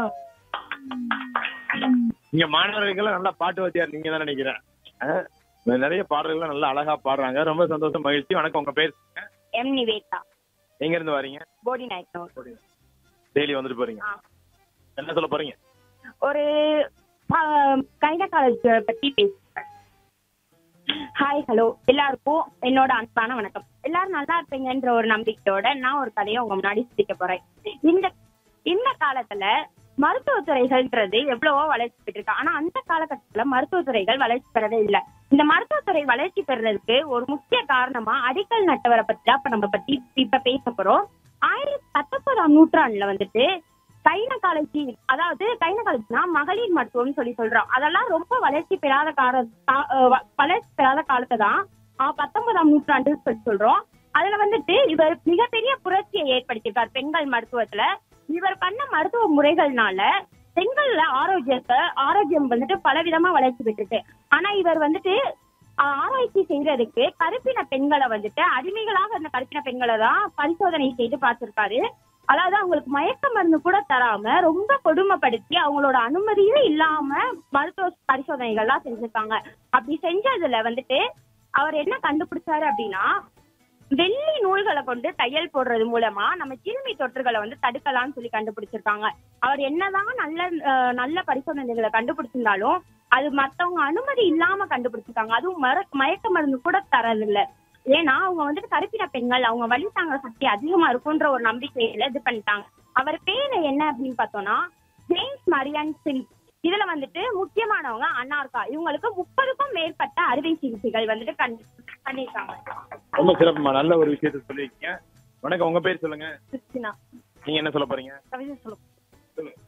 இங்க மாணவர்கள் நல்லா பாட்டு வாத்தியார் நீங்க தான் நினைக்கிறேன் அஹ், நிறைய பாடல்கள் நல்லா அழகா பாடுறாங்க ரொம்ப சந்தோஷம் மகிழ்ச்சி வணக்கம் உங்க பேர் சொல்லுங்க. எம் நிவேதா எங்க இருந்து வரீங்க போடி நாயக்கனூர் டெய்லி வந்துட்டு போறீங்க ஆ. என்ன சொல்ல போறீங்க ஒரு கைன காலேஜ் பத்தி பேசுறேன் ஹாய் ஹலோ எல்லாருக்கும் என்னோட அன்பான வணக்கம் எல்லாரும் நல்லா இருப்பீங்கன்ற ஒரு நம்பிக்கையோட நான் ஒரு கதையை உங்க முன்னாடி சிரிக்க போறேன் இந்த இந்த காலத்துல மருத்துவத்துறைகள்ன்றது எவ்வளவோ வளர்ச்சி பெற்றிருக்கு ஆனா அந்த காலகட்டத்துல மருத்துவத்துறைகள் வளர்ச்சி பெறவே இல்லை இந்த மருத்துவத்துறை வளர்ச்சி பெறுறதுக்கு ஒரு முக்கிய காரணமா அடிக்கல் நட்டவரை பத்தி தான் இப்ப நம்ம பத்தி இப்ப பேச போறோம் ஆயிரத்தி பத்தொன்பதாம் நூற்றாண்டுல வந்துட்டு கைனகாலஜி அதாவது கைனகாலஜினா மகளிர் மருத்துவம்னு சொல்லி சொல்றோம் அதெல்லாம் ரொம்ப வளர்ச்சி பெறாத கால கா- அஹ் வ- வளர்ச்சி பெறாத காலத்தை தான் ஆஹ் பத்தொன்பதாம் நூற்றாண்டு சொல்லி சொல்றோம் அதுல வந்துட்டு இவர் மிகப்பெரிய புரட்சியை ஏற்படுத்தியிருக்கார் பெண்கள் மருத்துவத்துல இவர் பண்ண மருத்துவ முறைகள்னால பெண்கள்ல ஆரோக்கியத்தை ஆரோக்கியம் வந்துட்டு பலவிதமா வளர்ச்சி பெற்றிருக்கு ஆனா இவர் வந்துட்டு ஆஹ் ஆராய்ச்சி செய்யறதுக்கு கருப்பின பெண்களை வந்துட்டு அடிமைகளாக இருந்த கருப்பின பெண்களை தான் பரிசோதனை செய்து பார்த்திருக்காரு அதாவது அவங்களுக்கு மயக்க மருந்து கூட தராம ரொம்ப கொடுமைப்படுத்தி அவங்களோட அனுமதியும் இல்லாம மருத்துவ பரிசோதனைகள்லாம் செஞ்சிருக்காங்க அப்படி செஞ்சதுல வந்துட்டு அவர் என்ன கண்டுபிடிச்சாரு அப்படின்னா வெள்ளி நூல்களை கொண்டு தையல் போடுறது மூலமா நம்ம கிருமி தொற்றுகளை வந்து தடுக்கலாம்னு சொல்லி கண்டுபிடிச்சிருக்காங்க அவர் என்னதான் நல்ல அஹ், நல்ல பரிசோதனைகளை கண்டுபிடிச்சிருந்தாலும் அது மத்தவங்க அனுமதி இல்லாம கண்டுபிடிச்சிருக்காங்க அதுவும் மர மயக்க மருந்து கூட தரதில்ல ஏன்னா அவங்க வந்துட்டு கருப்பின பெண்கள் அவங்க வலி தாங்குற சக்தி அதிகமா இருக்குன்ற ஒரு நம்பிக்கையில இது பண்ணிட்டாங்க அவர் பேரு என்ன அப்படின்னு பார்த்தோம்னா ஜேம்ஸ் மரியன் சில் இதுல வந்துட்டு முக்கியமானவங்க அன்னார்கா இவங்களுக்கு முப்பதுக்கும் மேற்பட்ட அறுவை சிகிச்சைகள் வந்துட்டு கண்- பண்ணியிருக்காங்க ரொம்ப சிறப்புமா நல்ல ஒரு விஷயத்த சொல்லியிருக்கீங்க வணக்கம் உங்க பேர் சொல்லுங்க கிறிஸ்டினா நீங்க என்ன சொல்ல போறீங்க கவிதை சொல்லும் சொல்லுங்க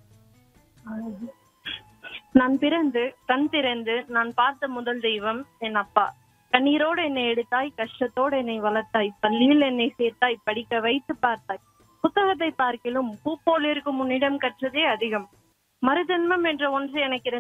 நான் பிறந்து கண் திறந்து நான் பார்த்த முதல் தெய்வம் என் அப்பா கண்ணீரோடு என்னை எடுத்தாய் கஷ்டத்தோடு என்னை வளர்த்தாய் பள்ளியில் என்னை சேர்த்தாய் படிக்க வைத்து பார்த்தாய் புத்தகத்தை பார்க்கிலும் பூ போல் இருக்கும் உன்னிடம் கற்றதே அதிகம் மறுஜென்மம் என்ற ஒன்று எனக்கு